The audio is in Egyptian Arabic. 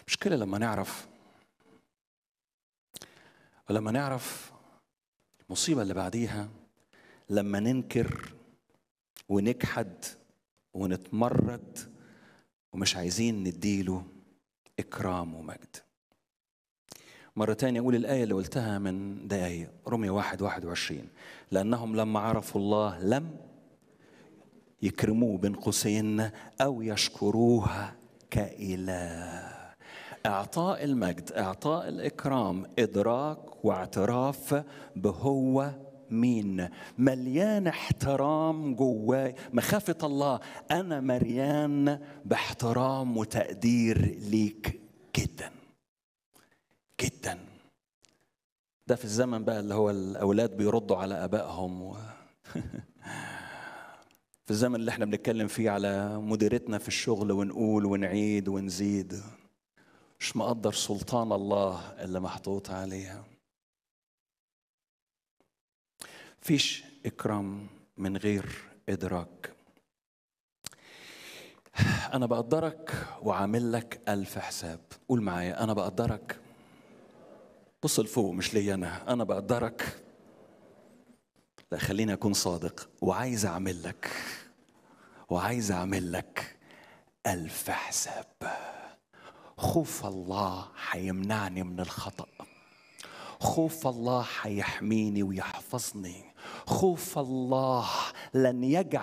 مشكلة لما نعرف ولما نعرف المصيبة اللي بعديها لما ننكر ونجحد ونتمرد ومش عايزين نديله إكرام ومجد مرة تانية أقول الآية اللي قلتها من دقايق رمية واحد واحد وعشرين لأنهم لما عرفوا الله لم يكرموه بين قوسين أو يشكروها كإله إعطاء المجد إعطاء الإكرام إدراك واعتراف بهو مين مليان احترام جواي مخافة الله أنا مريان باحترام وتقدير ليك جدا جدا ده في الزمن بقى اللي هو الأولاد بيردوا على آبائهم و... في الزمن اللي احنا بنتكلم فيه على مديرتنا في الشغل ونقول ونعيد ونزيد مش مقدر سلطان الله اللي محطوط عليها فيش إكرام من غير إدراك أنا بقدرك وعامل لك ألف حساب قول معايا أنا بقدرك بص لفوق مش ليا أنا أنا بقدرك لا خليني أكون صادق وعايز أعمل لك وعايز أعمل لك ألف حساب خوف الله هيمنعني من الخطأ خوف الله هيحميني ويحفظني خوف الله لن يجعل